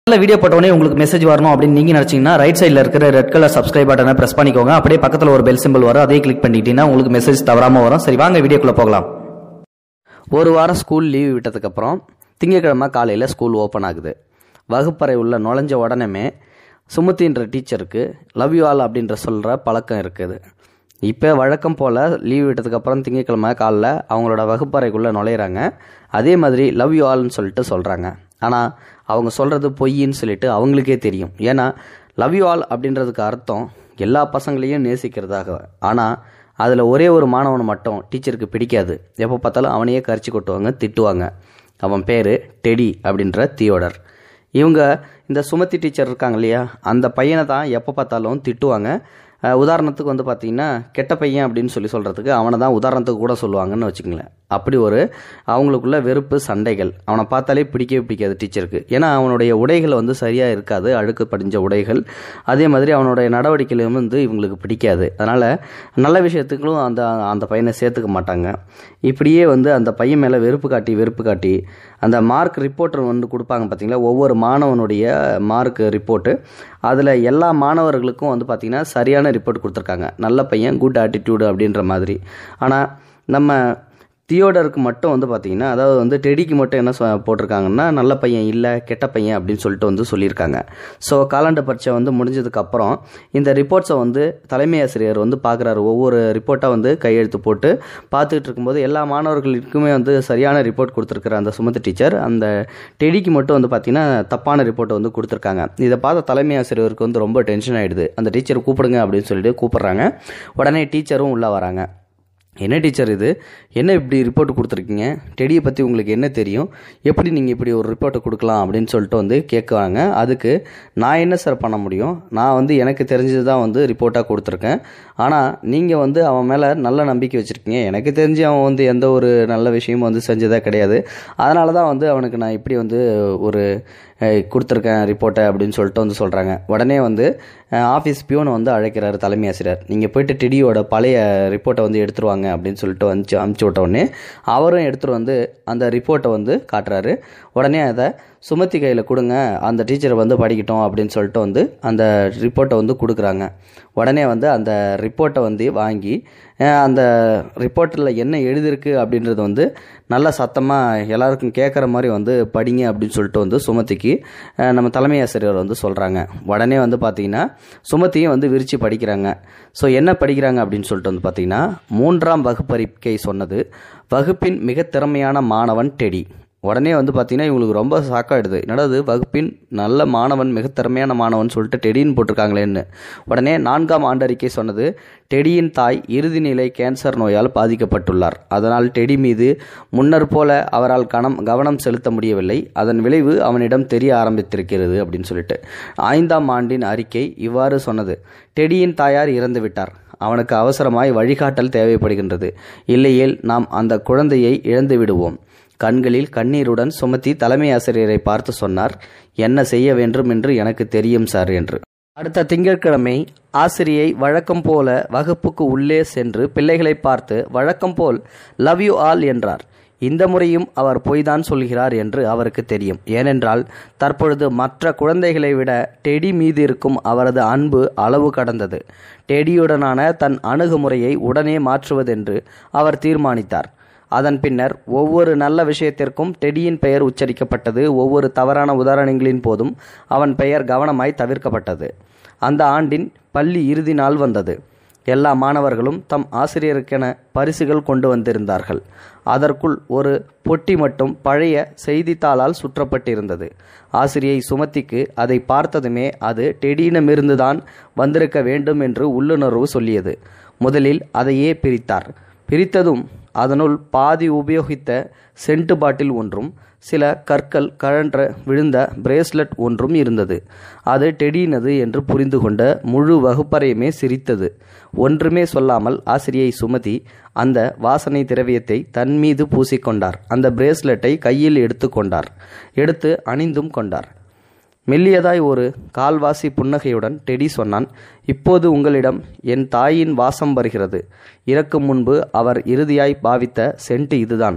நல்ல வீடியோ போட்டோடனே உங்களுக்கு மெசேஜ் வரணும் அப்படின்னு நீங்க நினைச்சீங்கன்னா ரைட் சைடில் இருக்கிற ரெட் கலர் சப்ஸ்கிரைப் பட்டனை பிரஸ் பண்ணிக்கோங்க அப்படியே பக்கத்தில் ஒரு பெல் சிம்பிள் வரும் அதையும் கிளிக் பண்ணிட்டீங்கன்னா உங்களுக்கு மெசேஜ் தவறாம வரும் சரி வாங்க வீடியோக்குள்ள போகலாம் ஒரு வாரம் ஸ்கூல் லீவ் விட்டதுக்கப்புறம் திங்கட்கிழமை காலையில் ஸ்கூல் ஓப்பன் ஆகுது வகுப்பறை உள்ள நுழைஞ்ச உடனே சுமதின்ற டீச்சருக்கு லவ் யூ ஆல் அப்படின்ற சொல்கிற பழக்கம் இருக்குது இப்போ வழக்கம் போல் லீவ் விட்டதுக்கப்புறம் திங்கட்கிழமை காலைல அவங்களோட வகுப்பறைக்குள்ளே நுழையிறாங்க அதே மாதிரி லவ் யூ ஆல்னு சொல்லிட்டு சொல்கிறாங்க ஆனால் அவங்க சொல்கிறது பொய்ன்னு சொல்லிட்டு அவங்களுக்கே தெரியும் ஏன்னா லவ் யூ ஆல் அப்படின்றதுக்கு அர்த்தம் எல்லா பசங்களையும் நேசிக்கிறதாக ஆனால் அதில் ஒரே ஒரு மாணவனை மட்டும் டீச்சருக்கு பிடிக்காது எப்போ பார்த்தாலும் அவனையே கரிச்சு கொட்டுவாங்க திட்டுவாங்க அவன் பேர் டெடி அப்படின்ற தியோடர் இவங்க இந்த சுமதி டீச்சர் இருக்காங்க இல்லையா அந்த பையனை தான் எப்போ பார்த்தாலும் திட்டுவாங்க அஹ் உதாரணத்துக்கு வந்து பார்த்தீங்கன்னா கெட்ட பையன் அப்படின்னு சொல்லி சொல்கிறதுக்கு அவனை தான் உதாரணத்துக்கு கூட சொல்லுவாங்கன்னு வச்சுக்கங்களேன் அப்படி ஒரு அவங்களுக்குள்ள வெறுப்பு சண்டைகள் அவனை பார்த்தாலே பிடிக்கவே பிடிக்காது டீச்சருக்கு ஏன்னா அவனுடைய உடைகள் வந்து சரியாக இருக்காது அழுக்கு படிஞ்ச உடைகள் அதே மாதிரி அவனுடைய நடவடிக்கைகளும் வந்து இவங்களுக்கு பிடிக்காது அதனால் நல்ல விஷயத்துக்கும் அந்த அந்த பையனை சேர்த்துக்க மாட்டாங்க இப்படியே வந்து அந்த பையன் மேலே வெறுப்பு காட்டி வெறுப்பு காட்டி அந்த மார்க் ரிப்போர்ட்டர் வந்து கொடுப்பாங்க பார்த்தீங்களா ஒவ்வொரு மாணவனுடைய மார்க் ரிப்போர்ட்டு அதில் எல்லா மாணவர்களுக்கும் வந்து பார்த்திங்கன்னா சரியான ரிப்போர்ட் கொடுத்துருக்காங்க நல்ல பையன் குட் ஆட்டிடியூடு அப்படின்ற மாதிரி ஆனால் நம்ம தியோடருக்கு மட்டும் வந்து பார்த்தீங்கன்னா அதாவது வந்து டெடிக்கு மட்டும் என்ன சொ- போட்டிருக்காங்கன்னா நல்ல பையன் இல்லை கெட்ட பையன் அப்படின்னு சொல்லிட்டு வந்து சொல்லியிருக்காங்க ஸோ காலாண்டு பரீட்சை வந்து முடிஞ்சதுக்கப்புறம் இந்த ரிப்போர்ட்ஸை வந்து தலைமை ஆசிரியர் வந்து பார்க்குறாரு ஒவ்வொரு ரிப்போர்ட்டாக வந்து கையெழுத்து போட்டு பார்த்துக்கிட்டு இருக்கும்போது எல்லா மாணவர்களுக்குமே வந்து சரியான ரிப்போர்ட் கொடுத்துருக்குற அந்த சுமதி டீச்சர் அந்த டெடிக்கு மட்டும் வந்து பார்த்தீங்கன்னா தப்பான ரிப்போர்ட்டை வந்து கொடுத்துருக்காங்க இதை பார்த்த தலைமை ஆசிரியருக்கு வந்து ரொம்ப டென்ஷன் ஆகிடுது அந்த டீச்சரை கூப்பிடுங்க அப்படின்னு சொல்லிட்டு கூப்பிட்றாங்க உடனே டீச்சரும் உள்ளே வராங்க என்ன டீச்சர் இது என்ன இப்படி ரிப்போர்ட் கொடுத்துருக்கீங்க டெடியை பற்றி உங்களுக்கு என்ன தெரியும் எப்படி நீங்கள் இப்படி ஒரு ரிப்போர்ட்டை கொடுக்கலாம் அப்படின்னு சொல்லிட்டு வந்து கேட்குறாங்க அதுக்கு நான் என்ன சார் பண்ண முடியும் நான் வந்து எனக்கு தெரிஞ்சது தான் வந்து ரிப்போர்ட்டாக கொடுத்துருக்கேன் ஆனால் நீங்கள் வந்து அவன் மேலே நல்ல நம்பிக்கை வச்சுருக்கீங்க எனக்கு தெரிஞ்சு அவன் வந்து எந்த ஒரு நல்ல விஷயமும் வந்து செஞ்சதே கிடையாது அதனால தான் வந்து அவனுக்கு நான் இப்படி வந்து ஒரு அஹ், கொடுத்துருக்கேன் ரிப்போர்ட்டை அப்படின்னு சொல்லிட்டு வந்து சொல்கிறாங்க உடனே வந்து ஆஃபீஸ் பியூனை வந்து அழைக்கிறாரு தலைமை ஆசிரியர் நீங்கள் போயிட்டு டெடியோட பழைய ரிப்போர்ட்டை வந்து எடுத்துருவாங்க அப்படின்னு சொல்லிட்டு வந்து அமுச்சு விட்ட உடனே அவரும் எடுத்துகிட்டு வந்து அந்த ரிப்போர்ட்டை வந்து காட்டுறாரு உடனே அதை சுமதி கையில் கொடுங்க அந்த டீச்சரை வந்து படிக்கட்டும் அப்படின்னு சொல்லிட்டு வந்து அந்த ரிப்போர்ட்டை வந்து கொடுக்குறாங்க உடனே வந்து அந்த ரிப்போர்ட்டை வந்து வாங்கி அஹ், அந்த ரிப்போர்ட்டில் என்ன எழுதியிருக்கு அப்படின்றது வந்து நல்ல சத்தமாக எல்லாருக்கும் கேட்குற மாதிரி வந்து படிங்க அப்படின்னு சொல்லிட்டு வந்து சுமதிக்கு அஹ், நம்ம தலைமை ஆசிரியர் வந்து சொல்கிறாங்க உடனே வந்து பார்த்தீங்கன்னா சுமதியும் வந்து விரித்து படிக்கிறாங்க ஸோ என்ன படிக்கிறாங்க அப்படின்னு சொல்லிட்டு வந்து பார்த்தீங்கன்னா மூன்றாம் வகுப்பறிக்கை சொன்னது வகுப்பின் மிக திறமையான மாணவன் டெடி உடனே வந்து பார்த்தீங்கன்னா இவங்களுக்கு ரொம்ப சாக்காயிடுது என்னடா இது வகுப்பின் நல்ல மாணவன் மிக திறமையான மாணவன் சொல்லிட்டு டெடின்னு போட்டிருக்காங்களேன்னு உடனே நான்காம் ஆண்டறிக்கை சொன்னது டெடியின் தாய் இறுதி நிலை கேன்சர் நோயால் பாதிக்கப்பட்டுள்ளார் அதனால் டெடி மீது முன்னர் போல அவரால் கனம் கவனம் செலுத்த முடியவில்லை அதன் விளைவு அவனிடம் தெரிய ஆரம்பித்திருக்கிறது அப்படின்னு சொல்லிட்டு ஐந்தாம் ஆண்டின் அறிக்கை இவ்வாறு சொன்னது டெடியின் தாயார் இறந்து விட்டார் அவனுக்கு அவசரமாய் வழிகாட்டல் தேவைப்படுகின்றது இல்லையேல் நாம் அந்த குழந்தையை இழந்து விடுவோம் கண்களில் கண்ணீருடன் சுமத்தி தலைமை ஆசிரியரை பார்த்து சொன்னார் என்ன செய்ய வேண்டும் என்று எனக்கு தெரியும் சார் என்று அடுத்த திங்கட்கிழமை ஆசிரியை வழக்கம் போல வகுப்புக்கு உள்ளே சென்று பிள்ளைகளை பார்த்து வழக்கம் போல் லவ் யூ ஆல் என்றார் இந்த முறையும் அவர் பொய்தான் சொல்கிறார் என்று அவருக்கு தெரியும் ஏனென்றால் தற்பொழுது மற்ற குழந்தைகளை விட டெடி மீது இருக்கும் அவரது அன்பு அளவு கடந்தது டெடியுடனான தன் அணுகுமுறையை உடனே மாற்றுவதென்று அவர் தீர்மானித்தார் அதன் பின்னர் ஒவ்வொரு நல்ல விஷயத்திற்கும் டெடியின் பெயர் உச்சரிக்கப்பட்டது ஒவ்வொரு தவறான உதாரணங்களின் போதும் அவன் பெயர் கவனமாய் தவிர்க்கப்பட்டது அந்த ஆண்டின் பள்ளி இறுதி நாள் வந்தது எல்லா மாணவர்களும் தம் ஆசிரியருக்கென பரிசுகள் கொண்டு வந்திருந்தார்கள் அதற்குள் ஒரு பொட்டி மட்டும் பழைய செய்தித்தாளால் சுற்றப்பட்டிருந்தது ஆசிரியை சுமதிக்கு அதை பார்த்ததுமே அது டெடியிடமிருந்துதான் வந்திருக்க வேண்டும் என்று உள்ளுணர்வு சொல்லியது முதலில் அதையே பிரித்தார் பிரித்ததும் அதனுள் பாதி உபயோகித்த சென்ட் பாட்டில் ஒன்றும் சில கற்கள் கழன்ற விழுந்த பிரேஸ்லெட் ஒன்றும் இருந்தது அது டெடியினது என்று புரிந்து கொண்ட முழு வகுப்பறையுமே சிரித்தது ஒன்றுமே சொல்லாமல் ஆசிரியை சுமதி அந்த வாசனை திரவியத்தை தன் மீது பூசிக்கொண்டார் அந்த பிரேஸ்லெட்டை கையில் எடுத்துக்கொண்டார் எடுத்து அணிந்தும் கொண்டார் மெல்லியதாய் ஒரு கால்வாசி புன்னகையுடன் டெடி சொன்னான் இப்போது உங்களிடம் என் தாயின் வாசம் வருகிறது இறக்கும் முன்பு அவர் இறுதியாய் பாவித்த சென்ட் இதுதான்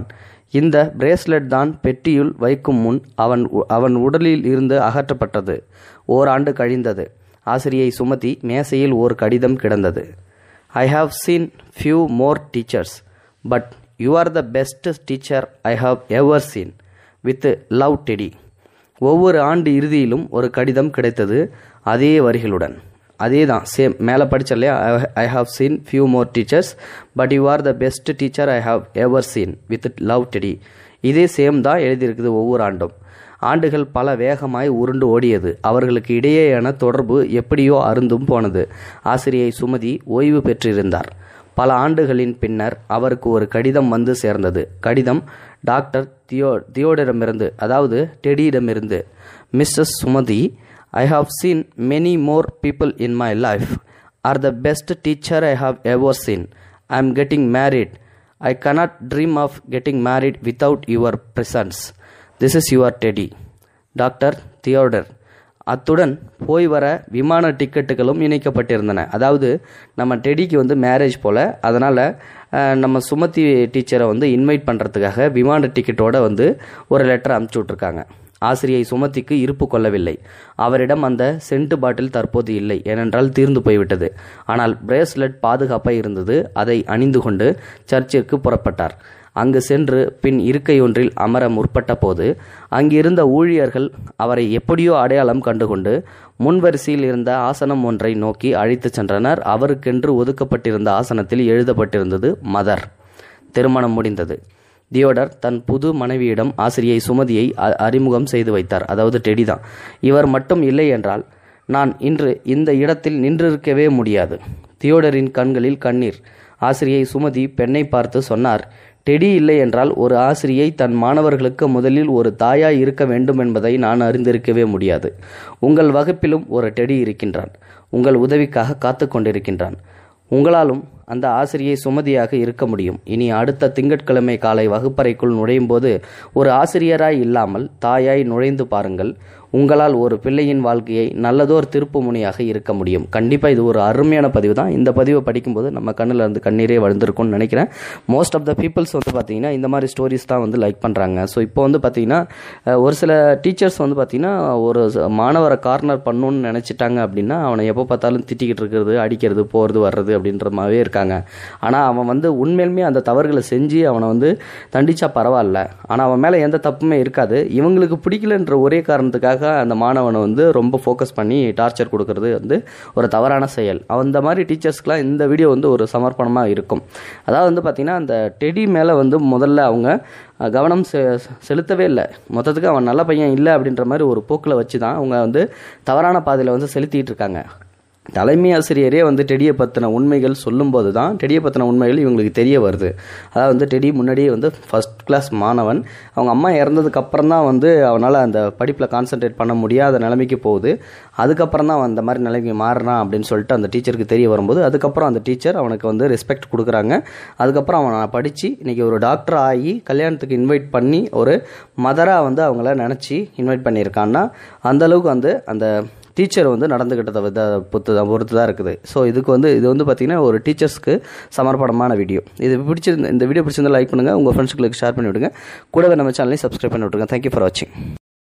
இந்த பிரேஸ்லெட் தான் பெட்டியுள் வைக்கும் முன் அவன் உ- அவன் உடலில் இருந்து அகற்றப்பட்டது ஓராண்டு கழிந்தது ஆசிரியை சுமதி மேசையில் ஓர் கடிதம் கிடந்தது I have seen few more teachers but you are the best teacher I have ever seen with love Teddy ஒவ்வொரு ஆண்டு இறுதியிலும் ஒரு கடிதம் கிடைத்தது அதே வரிகளுடன் அதே தான் சேம் மேலே படிச்ச இல்லையா I have seen few more teachers but you are the best teacher I have ever seen with love Teddy இதே சேம் தான் எழுதியிருக்குது ஒவ்வொரு ஆண்டும் ஆண்டுகள் பல வேகமாய் உருண்டு ஓடியது அவர்களுக்கு இடையேயான தொடர்பு எப்படியோ அருந்தும் போனது ஆசிரியை சுமதி ஓய்வு பெற்றிருந்தார் பல ஆண்டுகளின் பின்னர் அவருக்கு ஒரு கடிதம் வந்து சேர்ந்தது கடிதம் டாக்டர் தியோ தியோடரிடமிருந்து அதாவது டெடியிடமிருந்து Mrs Sumathi I have seen many more people in my life are the best teacher I have ever seen I am getting married I cannot dream of getting married without your presence this is your Teddy doctor Theodore அத்துடன் போய் வர விமான டிக்கெட்டுகளும் இணைக்கப்பட்டிருந்தன அதாவது நம்ம டெடிக்கு வந்து marriage போல் அதனால் நம்ம சுமதி டீச்சரை வந்து இன்வைட் பண்ணுறதுக்காக விமான டிக்கெட்டோட வந்து ஒரு லெட்டர் அனுப்பிச்சி விட்ருக்காங்க ஆசிரியை சுமதிக்கு இருப்பு கொள்ளவில்லை அவரிடம் அந்த சென்ட் பாட்டில் தற்போது இல்லை ஏனென்றால் தீர்ந்து போய்விட்டது ஆனால் பிரேஸ்லெட் பாதுகாப்பாக இருந்தது அதை அணிந்து கொண்டு சர்ச்சிற்கு புறப்பட்டார் அங்கு சென்று பின் இருக்கையொன்றில் அமர முற்பட்ட போது அங்கிருந்த ஊழியர்கள் அவரை எப்படியோ அடையாளம் கண்டுகொண்டு முன்வரிசையில் இருந்த ஆசனம் ஒன்றை நோக்கி அழைத்துச் சென்றனர் அவருக்கென்று ஒதுக்கப்பட்டிருந்த ஆசனத்தில் எழுதப்பட்டிருந்தது மதர் திருமணம் முடிந்தது தியோடர் தன் புது மனைவியிடம் ஆசிரியை சுமதியை அ- அறிமுகம் செய்து வைத்தார் அதாவது டெடி தான் இவர் மட்டும் இல்லை என்றால் நான் இன்று இந்த இடத்தில் நின்றிருக்கவே முடியாது தியோடரின் கண்களில் கண்ணீர் ஆசிரியை சுமதி பெண்ணை பார்த்து சொன்னார் டெடி இல்லை என்றால் ஒரு ஆசிரியை தன் மாணவர்களுக்கு முதலில் ஒரு தாயாய் இருக்க வேண்டும் என்பதை நான் அறிந்திருக்கவே முடியாது உங்கள் வகுப்பிலும் ஒரு டெடி இருக்கின்றான் உங்கள் உதவிக்காக காத்து கொண்டிருக்கின்றான் உங்களாலும் அந்த ஆசிரியை சுமதியாக இருக்க முடியும் இனி அடுத்த திங்கட்கிழமை காலை வகுப்பறைக்குள் நுழையும் போது ஒரு ஆசிரியராய் இல்லாமல் தாயாய் நுழைந்து பாருங்கள் உங்களால் ஒரு பிள்ளையின் வாழ்க்கையை நல்லதோர் திருப்பு முனையாக இருக்க முடியும் கண்டிப்பாக இது ஒரு அருமையான பதிவு தான் இந்த பதிவை படிக்கும்போது நம்ம கண்ணில் இருந்து கண்ணீரே வளர்ந்துருக்கும்னு நினைக்கிறேன் மோஸ்ட் ஆஃப் த பீப்புள்ஸ் வந்து பார்த்தீங்கன்னா இந்த மாதிரி ஸ்டோரிஸ் தான் வந்து லைக் பண்ணுறாங்க ஸோ இப்போ வந்து பார்த்தீங்கன்னா அஹ், ஒரு சில டீச்சர்ஸ் வந்து பார்த்தீங்கன்னா ஒரு ச- மாணவரை கார்னர் பண்ணணும்னு நினச்சிட்டாங்க அப்படின்னா அவனை எப்போ பார்த்தாலும் திட்டிக்கிட்டு இருக்கிறது அடிக்கிறது போகிறது வர்றது அப்படின்ற மாதிரியே இருக்காங்க ஆனால் அவன் வந்து உண்மையிலுமே அந்த தவறுகளை செஞ்சு அவனை வந்து தண்டிச்சா பரவாயில்ல ஆனால் அவன் மேலே எந்த தப்புமே இருக்காது இவங்களுக்கு பிடிக்கலன்ற ஒரே காரணத்துக்காக அந்த மாணவனை வந்து ரொம்ப ஃபோக்கஸ் பண்ணி டார்ச்சர் கொடுக்கறது வந்து ஒரு தவறான செயல் அந்த மாதிரி டீச்சர்ஸ்க்குலாம் இந்த வீடியோ வந்து ஒரு சமர்ப்பணமாக இருக்கும் அதாவது வந்து பார்த்திங்கன்னா அந்த டெடி மேலே வந்து முதல்ல அவங்க அஹ், கவனம் செ செலுத்தவே இல்லை மொத்தத்துக்கு அவன் நல்ல பையன் இல்லை அப்படின்ற மாதிரி ஒரு போக்கில் வச்சு தான் அவங்க வந்து தவறான பாதையில் வந்து செலுத்திட்டு இருக்காங்க தலைமை ஆசிரியரே வந்து டெடியை பற்றின உண்மைகள் சொல்லும்போது தான் டெடியை பற்றின உண்மைகள் இவங்களுக்கு தெரிய வருது அதாவது வந்து டெடி முன்னாடியே வந்து ஃபஸ்ட் கிளாஸ் மாணவன் அவங்க அம்மா இறந்ததுக்கு அப்புறம் தான் வந்து அவனால் அந்த படிப்பில் கான்சென்ட்ரேட் பண்ண முடியாத நிலைமைக்கு போகுது அதுக்கப்புறம் தான் அவன் அந்த மாதிரி நிலைமைக்கு மாறுறான் அப்படின்னு சொல்லிட்டு அந்த டீச்சருக்கு தெரிய வரும்போது அதுக்கப்புறம் அந்த டீச்சர் அவனுக்கு வந்து ரெஸ்பெக்ட் கொடுக்குறாங்க அதுக்கப்புறம் அவன் படித்து இன்றைக்கி ஒரு டாக்டர் ஆகி கல்யாணத்துக்கு இன்வைட் பண்ணி ஒரு மதராக வந்து அவங்கள நினச்சி இன்வைட் பண்ணியிருக்கான்னா அந்த அளவுக்கு வந்து அந்த டீச்சர் வந்து நடந்துக்கிட்டதை வித பொறுத்து தான் பொறுத்து தான் இருக்குது ஸோ இதுக்கு வந்து இது வந்து பார்த்திங்கன்னா ஒரு டீச்சர்ஸ்க்கு சமர்ப்பணமான வீடியோ இது பிடிச்சிருந்த இந்த வீடியோ பிடிச்சிருந்தா லைக் பண்ணுங்கள் உங்கள் ஃப்ரெண்ட்ஸ்களுக்கு ஷேர் பண்ணி விடுங்க கூடவே நம்ம சேனலையும் சப்ஸ்கிரைப் பண்ணி விட்ருங்க தேங்க்யூ ஃபார் வாட்சிங்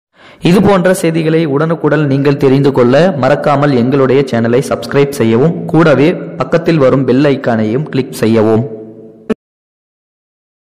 இது போன்ற செய்திகளை உடனுக்குடன் நீங்கள் தெரிந்து கொள்ள மறக்காமல் எங்களுடைய சேனலை சப்ஸ்கிரைப் செய்யவும் கூடவே பக்கத்தில் வரும் பெல் ஐக்கானையும் கிளிக் செய்யவும்